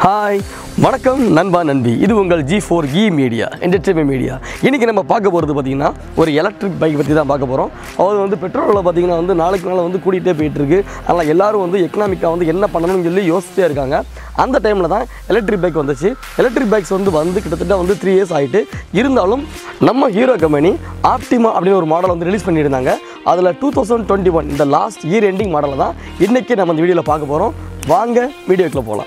hi வணக்கம் நண்பா நண்பி இது உங்கள் G four E media entertainment media இன்றைக்கி நம்ம பார்க்க போகிறது பார்த்திங்கன்னா ஒரு எலக்ட்ரிக் பைக் பற்றி தான் பார்க்க போகிறோம் அது வந்து பெட்ரோலில் பார்த்திங்கன்னா வந்து நாளுக்கு நாள் வந்து கூட்டிகிட்டே போயிட்டுருக்கு அதனால் எல்லாரும் வந்து எக்கனாமிக்காக வந்து என்ன பண்ணணும்னு சொல்லி யோசிச்சிட்டே இருக்காங்க அந்த டைமில் தான் எலக்ட்ரிக் பைக் வந்துச்சு எலக்ட்ரிக் பைக்ஸ் வந்து வந்து கிட்டத்தட்ட வந்து த்ரீ இயர்ஸ் ஆகிட்டு இருந்தாலும் நம்ம ஹீரோ கம்பெனி ஆப்டிமா அப்படின்னு ஒரு மாடல் வந்து ரிலீஸ் பண்ணியிருந்தாங்க அதில் டூ தௌசண்ட் டுவெண்ட்டி ஒன் இந்த லாஸ்ட் இயர் எண்டிங் மாடலை தான் இன்றைக்கி நம்ம இந்த வீடியோவில் பார்க்க போகிறோம் வாங்க வீடியோக்குள்ளே போகலாம்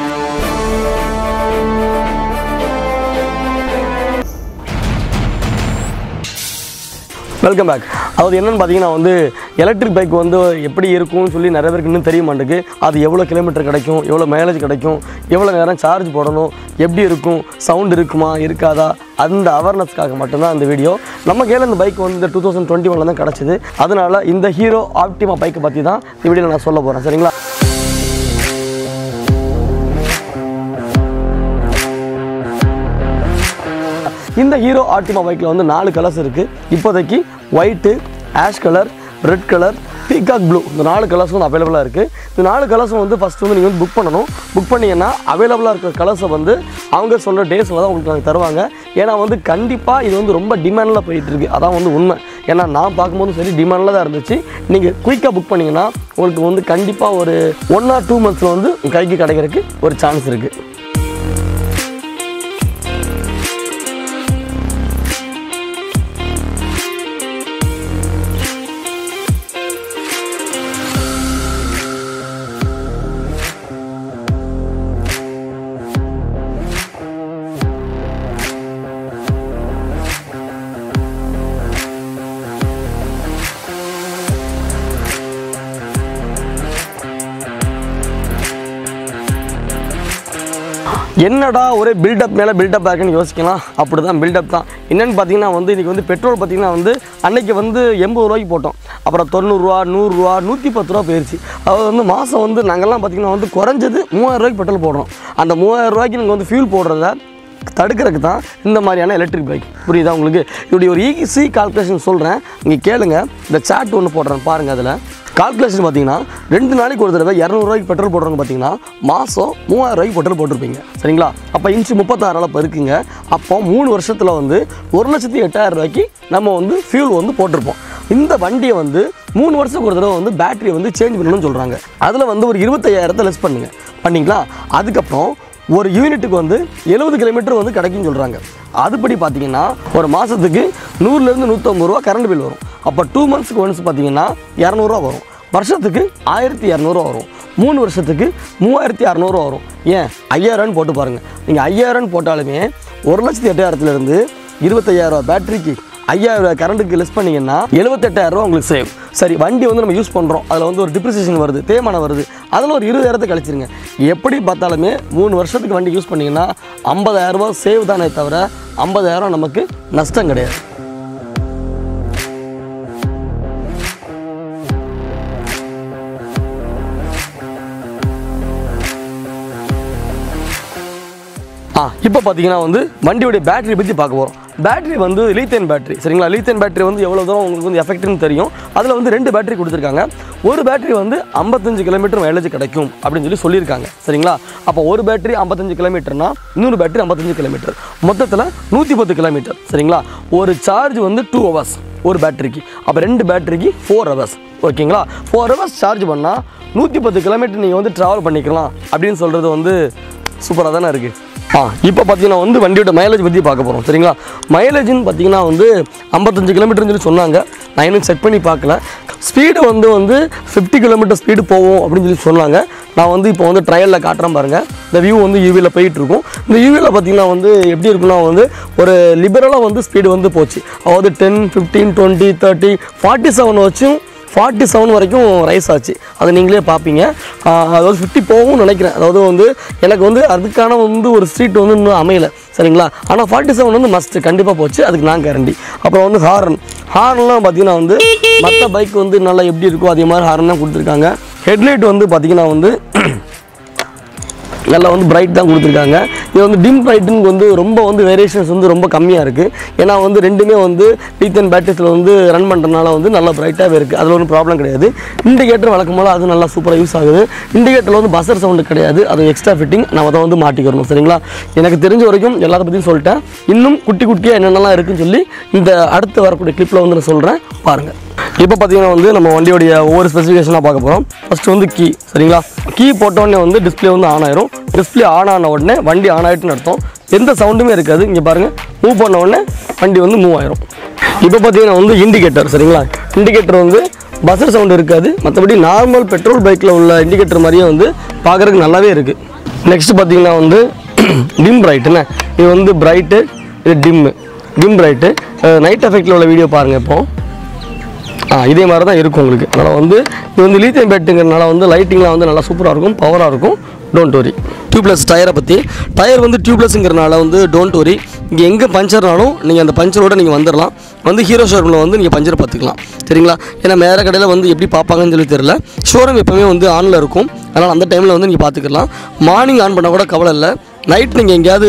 வெல்கம் பேக் அதாவது என்னென்னு பார்த்தீங்கன்னா வந்து எலக்ட்ரிக் பைக் வந்து எப்படி இருக்கும்னு சொல்லி நிறைய பேருக்கு இன்னும் தெரிய மாட்டேங்குது அது எவ்வளோ கிலோமீட்டர் கிடைக்கும் எவ்வளோ மைலேஜ் கிடைக்கும் எவ்வளோ நேரம் சார்ஜ் போடணும் எப்படி இருக்கும் சவுண்ட் இருக்குமா இருக்காதா அந்த அவேர்னஸ்க்காக மட்டும்தான் இந்த வீடியோ நம்ம கையில் இந்த பைக் வந்து இந்த டூ தௌசண்ட் டுவெண்ட்டி ஒனில் தான் கிடச்சிது அதனால் இந்த ஹீரோ ஆப்டிமா பைக்கை பற்றி தான் இந்த வீடியோவில் நான் சொல்ல போகிறேன் சரிங்களா இந்த ஹீரோ ஆர்டிமா பைக்கில் வந்து நாலு கலர்ஸ் இருக்குது இப்போதைக்கு white ash colour red colour peacock blue இந்த நாலு கலர்ஸ் வந்து அவைலபிளாக இருக்குது இந்த நாலு கலர்ஸும் வந்து ஃபஸ்ட் வந்து நீங்கள் வந்து புக் பண்ணணும் புக் பண்ணீங்கன்னா அவைலபிளாக இருக்கிற கலர்ஸை வந்து அவங்க சொல்கிற டேஸில் தான் உங்களுக்கு நாங்கள் தருவாங்க ஏன்னா வந்து கண்டிப்பாக இது வந்து ரொம்ப டிமாண்டில் போயிட்டுருக்கு அதான் வந்து உண்மை ஏன்னா நான் பார்க்கும்போது சரி டிமாண்டில் தான் இருந்துச்சு நீங்கள் குயிக்காக புக் பண்ணிங்கன்னா உங்களுக்கு வந்து கண்டிப்பாக ஒரு ஒன் ஆர் டூ மந்த்ஸில் வந்து உங்க கைக்கு கிடைக்கிறதுக்கு ஒரு சான்ஸ் இருக்குது என்னடா ஒரே பில்டப் மேலே பில்டப் இருக்குன்னு யோசிக்கலாம் அப்படி தான் பில்டப் தான் என்னென்னு பார்த்தீங்கன்னா வந்து இன்றைக்கி வந்து பெட்ரோல் பார்த்தீங்கன்னா வந்து அன்னைக்கு வந்து எண்பது ரூபாய்க்கு போட்டோம் அப்புறம் தொண்ணூறுரூவா நூறுரூவா நூற்றி பத்து ரூபா போயிடுச்சு அதாவது வந்து மாதம் வந்து நாங்கள்லாம் பார்த்தீங்கன்னா வந்து குறைஞ்சது மூவாயிரம் ரூபாய்க்கு பெட்ரோல் போடுறோம் அந்த மூவாயிரம் ரூபாய்க்கு நீங்கள் வந்து ஃபியூல் போடுறத தடுக்கிறதுக்கு தான் இந்த மாதிரியான எலக்ட்ரிக் பைக் புரியுதா உங்களுக்கு இப்படி ஒரு ஈஸி கால்குலேஷன் சொல்கிறேன் நீங்கள் கேளுங்க இந்த சாட் ஒன்று போடுறேன் பாருங்கள் அதில் கால்குலேஷன் பார்த்தீங்கன்னா ரெண்டு நாளைக்கு ஒரு தடவை இரநூறுவாய்க்கு பெட்ரோல் போடுறவங்க பார்த்தீங்கன்னா மாதம் மூவாயிரம் ரூபாய்க்கு பெட்ரோல் போட்டிருப்பீங்க சரிங்களா அப்போ இன்ச்சு முப்பத்தாறு இப்போ இருக்குங்க அப்போ மூணு வருஷத்தில் வந்து ஒரு லட்சத்தி எட்டாயிரம் ரூபாய்க்கு நம்ம வந்து ஃபியூல் வந்து போட்டிருப்போம் இந்த வண்டியை வந்து மூணு வருஷத்துக்கு ஒரு தடவை வந்து பேட்டரி வந்து சேஞ்ச் பண்ணணும்னு சொல்கிறாங்க அதில் வந்து ஒரு இருபத்தையாயிரத்தை லெஸ் பண்ணுங்க பண்ணிங்களா அதுக்கப்புறம் ஒரு யூனிட்டுக்கு வந்து எழுபது கிலோமீட்டர் வந்து கிடைக்கும்னு சொல்கிறாங்க அதுபடி பார்த்தீங்கன்னா ஒரு மாதத்துக்கு நூறுலேருந்து நூற்றம்பது ரூபா கரண்ட் பில் வரும் அப்போ டூ மந்த்ஸ்க்கு ஒன்ஸ் பார்த்தீங்கன்னா இரநூறுவா வரும் வருஷத்துக்கு ஆயிரத்தி இரநூறுவா வரும் மூணு வருஷத்துக்கு மூவாயிரத்தி அறநூறுவா வரும் ஏன் ஐயாயிரம்னு போட்டு பாருங்கள் நீங்கள் ஐயாயிரம்னு போட்டாலுமே ஒரு லட்சத்தி எட்டாயிரத்துலேருந்து இருபத்தையாயிரரூவா பேட்டரிக்கு ஐயாயிரம் ரூபாய் கரண்ட்டுக்கு லெஸ் பண்ணிங்கன்னா எழுபத்தெட்டாயிரம் ரூபா உங்களுக்கு சேவ் சரி வண்டி வந்து நம்ம யூஸ் பண்ணுறோம் அதில் வந்து ஒரு டிப்ரிசியேஷன் வருது தேய்மானம் வருது அதில் ஒரு இருபதாயிரத்தை கழிச்சிருங்க எப்படி பார்த்தாலுமே மூணு வருஷத்துக்கு வண்டி யூஸ் பண்ணிங்கன்னா ஐம்பதாயிரம் ரூபாய் சேவ் தானே தவிர ஐம்பதாயிரம் நமக்கு நஷ்டம் கிடையாது ஆ இப்போ பார்த்தீங்கன்னா வந்து வண்டியோடைய பேட்டரி பற்றி பார்க்க போகிறோம் பேட்டரி வந்து லீத்தேன் பேட்டரி சரிங்களா லீத்தேன் பேட்டரி வந்து எவ்வளோ தூரம் உங்களுக்கு வந்து எஃபெக்ட்னு தெரியும் அதில் வந்து ரெண்டு பேட்டரி கொடுத்துருக்காங்க ஒரு பேட்டரி வந்து ஐம்பத்தஞ்சு கிலோமீட்டர் மைலேஜ் கிடைக்கும் அப்படின்னு சொல்லி சொல்லியிருக்காங்க சரிங்களா அப்போ ஒரு பேட்டரி ஐம்பத்தஞ்சு கிலோமீட்டர்னா இன்னொரு பேட்டரி ஐம்பத்தஞ்சு கிலோமீட்டர் மொத்தத்தில் நூற்றி பத்து கிலோமீட்டர் சரிங்களா ஒரு சார்ஜ் வந்து டூ ஹவர்ஸ் ஒரு பேட்டரிக்கு அப்போ ரெண்டு பேட்டரிக்கு ஃபோர் ஹவர்ஸ் ஓகேங்களா ஃபோர் ஹவர்ஸ் சார்ஜ் பண்ணால் நூற்றி பத்து கிலோமீட்டர் நீங்கள் வந்து ட்ராவல் பண்ணிக்கலாம் அப்படின்னு சொல்கிறது வந்து சூப்பராக தானே இருக்குது ஆ இப்போ பார்த்தீங்கன்னா வந்து வண்டியோட மைலேஜ் பற்றி பார்க்க போகிறோம் சரிங்களா மைலேஜ்னு பார்த்தீங்கன்னா வந்து ஐம்பத்தஞ்சு கிலோமீட்டர்னு சொல்லி சொன்னாங்க நான் இன்னும் செக் பண்ணி பார்க்கல ஸ்பீடு வந்து வந்து ஃபிஃப்டி கிலோமீட்டர் ஸ்பீடு போகும் அப்படின்னு சொல்லி சொன்னாங்க நான் வந்து இப்போ வந்து ட்ரையலில் காட்டுறேன் பாருங்கள் இந்த வியூ வந்து யூவியில் போயிட்டு இருக்கும் இந்த யூவியில் பார்த்தீங்கன்னா வந்து எப்படி இருக்குன்னா வந்து ஒரு லிபரலாக வந்து ஸ்பீடு வந்து போச்சு அதாவது ten fifteen twenty thirty forty seven வச்சும் ஃபார்ட்டி செவன் வரைக்கும் ரைஸ் ஆச்சு அதை நீங்களே பார்ப்பீங்க ஆஹ் அதாவது ஃபிஃப்டி போகும்னு நினைக்கிறேன் அதாவது வந்து எனக்கு வந்து அதுக்கான வந்து ஒரு ஸ்ட்ரீட் வந்து இன்னும் அமையலை சரிங்களா ஆனால் ஃபார்ட்டி செவன் வந்து மஸ்ட் கண்டிப்பாக போச்சு அதுக்கு நான் கேரண்டி அப்புறம் வந்து ஹாரன் ஹார்ன்லாம் பார்த்தீங்கன்னா வந்து மற்ற பைக் வந்து நல்லா எப்படி இருக்கோ அதே மாதிரி ஹாரன் தான் கொடுத்துருக்காங்க ஹெட்லைட் வந்து பார்த்தீங்கன்னா வந்து நல்லா வந்து பிரைட் தான் கொடுத்துருக்காங்க இது வந்து டிம் பிரைட்டுங்க வந்து ரொம்ப வந்து வேரியேஷன்ஸ் வந்து ரொம்ப கம்மியாக இருக்குது ஏன்னா வந்து ரெண்டுமே வந்து லீத்தன் பேட்டரிஸில் வந்து ரன் பண்ணுறதுனால வந்து நல்லா பிரைட்டாகவே இருக்குது அதில் ஒன்றும் ப்ராப்ளம் கிடையாது இண்டிகேட்டர் வழக்கம் போல் அது நல்லா சூப்பராக யூஸ் ஆகுது இண்டிகேட்டரில் வந்து பஸ்ஸர் சவுண்டு கிடையாது அது எக்ஸ்ட்ரா ஃபிட்டிங் நம்ம அதை வந்து மாட்டிக்கிறணும் சரிங்களா எனக்கு தெரிஞ்ச வரைக்கும் எல்லாத்த பற்றியும் சொல்லிட்டேன் இன்னும் குட்டி குட்டியாக என்னென்னலாம் இருக்குன்னு சொல்லி இந்த அடுத்து வரக்கூடிய கிளிப்பில் வந்து நான் சொல்கிறேன் பாருங்கள் இப்போ பார்த்தீங்கன்னா வந்து நம்ம வண்டியோடைய ஒவ்வொரு ஸ்பெசிஃபிகேஷனாக பார்க்க போகிறோம் ஃபஸ்ட்டு வந்து கீ சரிங்களா கீ போட்ட உடனே வந்து டிஸ்ப்ளே வந்து ஆன் ஆயிரும் டிஸ்ப்ளே ஆன் ஆன உடனே வண்டி ஆன் ஆகிட்டுன்னு அர்த்தம் எந்த சவுண்டுமே இருக்காது இங்கே பாருங்கள் மூவ் பண்ண உடனே வண்டி வந்து மூவ் ஆயிரும் இப்போ பார்த்தீங்கன்னா வந்து இண்டிகேட்டர் சரிங்களா இண்டிகேட்டர் வந்து பஸ்ஸர் சவுண்ட் இருக்காது மற்றபடி நார்மல் பெட்ரோல் பைக்கில் உள்ள இண்டிகேட்டர் மாதிரியே வந்து பார்க்குறதுக்கு நல்லாவே இருக்குது நெக்ஸ்ட் பார்த்தீங்கன்னா வந்து டிம் பிரைட்டுண்ணே இது வந்து பிரைட்டு இது டிம்மு டிம் பிரைட்டு நைட் எஃபெக்டில் உள்ள வீடியோ பாருங்கள் இப்போ ஆ இதே மாதிரி தான் இருக்கும் உங்களுக்கு அதனால் வந்து இது வந்து லீத்தியம் பேட்டுங்கிறனால வந்து லைட்டிங்லாம் வந்து நல்லா சூப்பராக இருக்கும் பவராக இருக்கும் டோன்ட் வரி டியூப்லெஸ் டயரை பற்றி டயர் வந்து டியூப்லெஸ்ங்கிறனால வந்து டோன்ட் வரி இங்கே எங்கே பஞ்சர்னாலும் நீங்கள் அந்த பஞ்சரோட நீங்கள் வந்துடலாம் வந்து ஹீரோ ஷோரூமில் வந்து நீங்கள் பஞ்சர் பார்த்துக்கலாம் சரிங்களா ஏன்னா மேலே கடையில் வந்து எப்படி பார்ப்பாங்கன்னு சொல்லி தெரியல ஷோரூம் எப்போவுமே வந்து ஆனில் இருக்கும் அதனால் அந்த டைமில் வந்து நீங்கள் பார்த்துக்கலாம் மார்னிங் ஆன் பண்ணால் கூட கவலை இல்லை நைட் நீங்கள் எங்கேயாவது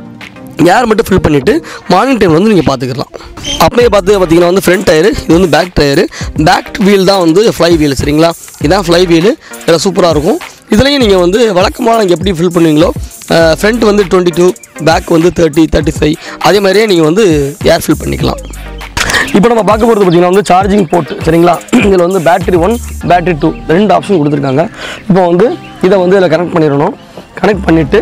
ஏர் மட்டும் ஃபில் பண்ணிவிட்டு மார்னிங் டைம் வந்து நீங்கள் பார்த்துக்கலாம் அப்பயே பார்த்து பார்த்தீங்கன்னா வந்து ஃப்ரண்ட் டயரு இது வந்து பேக் டயரு பேக் வீல் தான் வந்து ஃப்ளை வீல் சரிங்களா இதான் ஃப்ளை வீலு இதில் சூப்பராக இருக்கும் இதுலேயும் நீங்கள் வந்து வழக்கமாக நீங்கள் எப்படி ஃபில் பண்ணுவீங்களோ ஃப்ரண்ட் வந்து டுவெண்ட்டி டூ பேக் வந்து தேர்ட்டி தேர்ட்டி ஃபைவ் அதே மாதிரியே நீங்கள் வந்து ஏர் ஃபில் பண்ணிக்கலாம் இப்போ நம்ம பார்க்க போகிறது பார்த்தீங்கன்னா வந்து சார்ஜிங் போர்ட் சரிங்களா இதில் வந்து பேட்டரி ஒன் பேட்டரி டூ ரெண்டு ஆப்ஷன் கொடுத்துருக்காங்க இப்போ வந்து இதை வந்து இதில் கனெக்ட் பண்ணிடணும் கனெக்ட் பண்ணிவிட்டு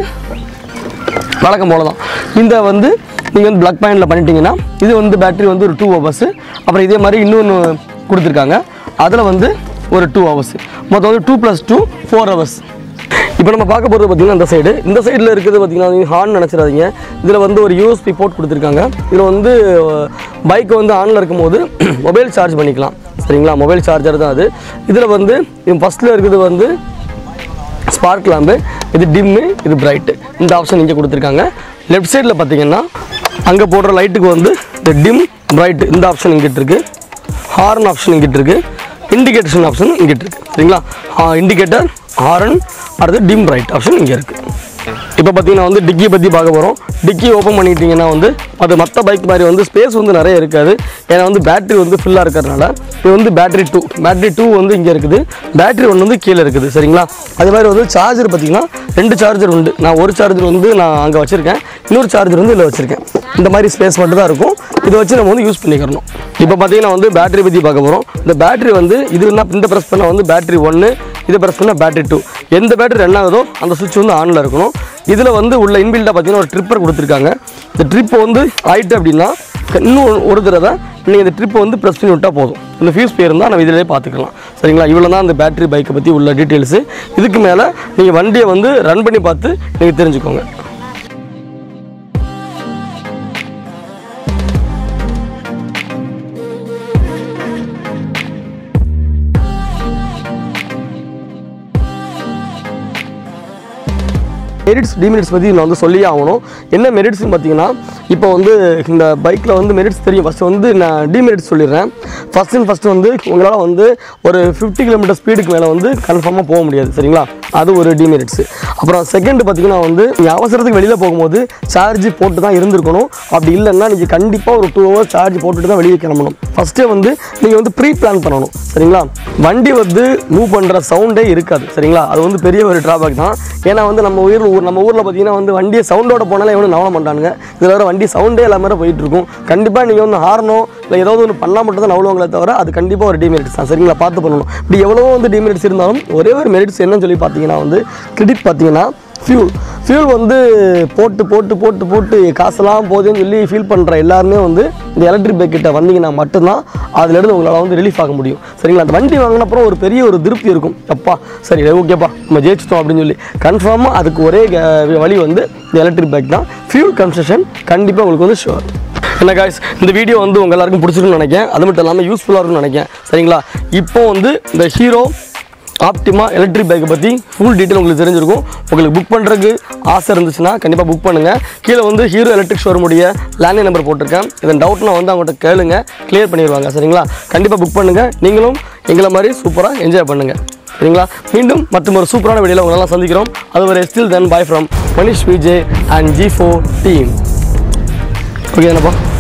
வழக்கம் போல தான் இந்த வந்து நீங்கள் வந்து ப்ளக் பாயிண்டில் பண்ணிட்டீங்கன்னா இது வந்து பேட்டரி வந்து ஒரு டூ ஹவர்ஸு அப்புறம் இதே மாதிரி இன்னொன்று கொடுத்துருக்காங்க அதில் வந்து ஒரு டூ ஹவர்ஸ் மொத்தம் வந்து two plus two four hours இப்போ நம்ம பார்க்க போகிறது பார்த்தீங்கன்னா இந்த சைடு இந்த சைடில் இருக்கிறது பார்த்தீங்கன்னா நீங்கள் ஹார்ன் நினச்சிடாதீங்க இதில் வந்து ஒரு யூஎஸ்பி போர்ட் கொடுத்துருக்காங்க இதில் வந்து பைக் வந்து ஆனில் இருக்கும்போது மொபைல் சார்ஜ் பண்ணிக்கலாம் சரிங்களா மொபைல் சார்ஜர் தான் அது இதில் வந்து ஃபஸ்ட்டில் இருக்கிறது வந்து ஸ்பார்க் லேம்பு இது டிம்மு இது பிரைட்டு இந்த ஆப்ஷன் இங்கே கொடுத்துருக்காங்க லெஃப்ட் சைடில் பார்த்தீங்கன்னா அங்கே போடுற லைட்டுக்கு வந்து இந்த டிம் பிரைட் இந்த ஆப்ஷன் இங்கிட்டு இருக்கு ஹார்ன் ஆப்ஷன் இங்கிட்டு இருக்கு இண்டிகேட்டேஷன் ஆப்ஷன் இங்கிட்டு இருக்கு சரிங்களா இண்டிகேட்டர் ஹாரன் அடுத்து டிம் பிரைட் ஆப்ஷன் இங்கே இருக்குது இப்போ பார்த்தீங்கன்னா வந்து டிக்கி பற்றி பார்க்க போகிறோம் டிக்கி ஓப்பன் பண்ணிட்டீங்கன்னா வந்து அது மற்ற பைக் மாதிரி வந்து ஸ்பேஸ் வந்து நிறைய இருக்காது ஏன்னா வந்து பேட்டரி வந்து ஃபுல்லாக இருக்கிறதுனால இது வந்து பேட்டரி டூ பேட்டரி டூ வந்து இங்கே இருக்குது பேட்டரி ஒன்று வந்து கீழே இருக்குது சரிங்களா அதே மாதிரி வந்து சார்ஜர் பார்த்தீங்கன்னா ரெண்டு சார்ஜர் உண்டு நான் ஒரு சார்ஜர் வந்து நான் அங்கே வச்சுருக்கேன் இன்னொரு சார்ஜர் வந்து இதில் வச்சுருக்கேன் இந்த மாதிரி ஸ்பேஸ் மட்டும் தான் இருக்கும் இதை வச்சு நம்ம வந்து யூஸ் பண்ணிக்கிறணும் இப்போ பார்த்தீங்கன்னா வந்து பேட்டரி பற்றி பார்க்க போகிறோம் இந்த பேட்டரி வந்து இது என்ன இந்த ப்ரெஸ் பண்ணால் வந்து பேட்டரி ஒன்று இதை ப்ரெஸ் பண்ணால் பேட்டரி டூ எந்த பேட்டரி ரன் ஆகுதோ அந்த சுவிட்ச் வந்து ஆனில் இருக்கணும் இதில் வந்து உள்ள இன்பில்டாக பார்த்தீங்கன்னா ஒரு ட்ரிப்பர் கொடுத்துருக்காங்க இந்த ட்ரிப் வந்து ஆயிட்டு அப்படின்னா இன்னும் ஒரு தடவை நீங்கள் இந்த ட்ரிப்பை வந்து ப்ரெஸ் பண்ணி விட்டால் போதும் இந்த ஃபியூஸ் போயிருந்தால் நம்ம இதிலே பார்த்துக்கலாம் சரிங்களா இவ்வளோ தான் அந்த பேட்டரி பைக்கை பற்றி உள்ள டீட்டெயில்ஸு இதுக்கு மேலே நீங்கள் வண்டியை வந்து ரன் பண்ணி பார்த்து நீங்கள் தெரிஞ்சுக்கோங்க மெரிட்ஸ் டிமெரிட்ஸ் பற்றி நான் வந்து சொல்லியே ஆகணும் என்ன மெரிட்ஸ்னு பார்த்தீங்கன்னா இப்போ வந்து இந்த பைக்கில் வந்து மெரிட்ஸ் தெரியும் ஃபஸ்ட்டு வந்து நான் டிமெரிட்ஸ் சொல்லிடுறேன் ஃபஸ்ட் அண்ட் ஃபஸ்ட்டு வந்து உங்களால் வந்து ஒரு ஃபிஃப்டி கிலோமீட்டர் ஸ்பீடுக்கு மேலே வந்து கன்ஃபார்மாக போக முடியாது சரிங்களா அது ஒரு டிமெரிட்ஸ் அப்புறம் செகண்ட் பார்த்தீங்கன்னா வந்து நீங்கள் அவசரத்துக்கு வெளியில் போகும்போது சார்ஜ் போட்டு தான் இருந்திருக்கணும் அப்படி இல்லைன்னா நீங்கள் கண்டிப்பாக ஒரு டூ ஹவர்ஸ் சார்ஜ் போட்டுட்டு தான் வெளியே கிளம்பணும் ஃபஸ்ட்டே வந்து நீங்கள் வந்து ப்ரீ பிளான் பண்ணணும் சரிங்களா வண்டி வந்து மூவ் பண்ணுற சவுண்டே இருக்காது சரிங்களா அது வந்து பெரிய ஒரு ட்ராபேக் தான் ஏன்னா வந்து நம்ம ஊர் ஊர் நம்ம ஊரில் பார்த்தீங்கன்னா வந்து வண்டியை சவுண்டோட போனாலே எவனும் நவன மாட்டானுங்க இதில் வர வண்டி சவுண்டே இல்லாமல் போயிட்டு இருக்கும் கண்டிப்பாக நீங்கள் வந்து ஹார்னோ இல்லை ஏதாவது ஒன்று பண்ணால் மட்டும் தான் நவலுவாங்களே தவிர அது கண்டிப்பாக ஒரு டிமெரிட்ஸ் தான் சரிங்களா பார்த்து பண்ணணும் இப்படி எவ்வளவோ வந்து டிமெரிட்ஸ் இருந்தாலும் ஒரே ஒரு மெரிட்ஸ் என்னன்னு சொல்லி பார்த்தீங்கன்னா வந்து கிரெடிட் பார்த்தீங்கன்னா ஃபியூல் ஃபியூல் வந்து போட்டு போட்டு போட்டு போட்டு காசெல்லாம் போகுதுன்னு சொல்லி ஃபீல் பண்ணுற எல்லாருமே வந்து இந்த எலக்ட்ரிக் பைக் கிட்ட வந்தீங்கன்னா மட்டும்தான் அதுலேருந்து உங்களால் வந்து ரிலீஃப் ஆக முடியும் சரிங்களா அந்த வண்டி வாங்கின அப்புறம் ஒரு பெரிய ஒரு திருப்தி இருக்கும் அப்பா சரி ஓகேப்பா நம்ம ஜெயிச்சிட்டோம் அப்படின்னு சொல்லி கன்ஃபார்மாக அதுக்கு ஒரே க- வழி வந்து இந்த எலக்ட்ரிக் பைக் தான் ஃபியூல் கன்செஷன் கண்டிப்பாக உங்களுக்கு வந்து ஷுவர் என்ன காய்ஸ் இந்த வீடியோ வந்து உங்க எல்லாருக்கும் பிடிச்சிருக்குன்னு நினைக்கிறேன் அது மட்டும் இல்லாமல் யூஸ்ஃபுல்லாக இருக்கும்னு நினைக்கிறேன் சரிங்களா இப்போ வந்து இந்த ஹீரோ ஆப்டிமா எலக்ட்ரிக் பைக்கை பற்றி ஃபுல் டீட்டெயில் உங்களுக்கு தெரிஞ்சிருக்கும் உங்களுக்கு புக் பண்ணுறதுக்கு ஆசை இருந்துச்சுன்னா கண்டிப்பாக புக் பண்ணுங்கள் கீழே வந்து ஹீரோ எலக்ட்ரிக் ஷோரூமுடைய லேண்ட்லைன் நம்பர் போட்டிருக்கேன் இதன் டவுட்னா வந்து அவங்கள்ட்ட கேளுங்க கிளியர் பண்ணிடுவாங்க சரிங்களா கண்டிப்பாக புக் பண்ணுங்கள் நீங்களும் எங்களை மாதிரி சூப்பராக என்ஜாய் பண்ணுங்கள் சரிங்களா மீண்டும் மற்றும் ஒரு சூப்பரான வீடியோவில் உங்களெல்லாம் சந்திக்கிறோம் அது ஒரு still then bye from Manish Vijay and G four team okay என்னப்பா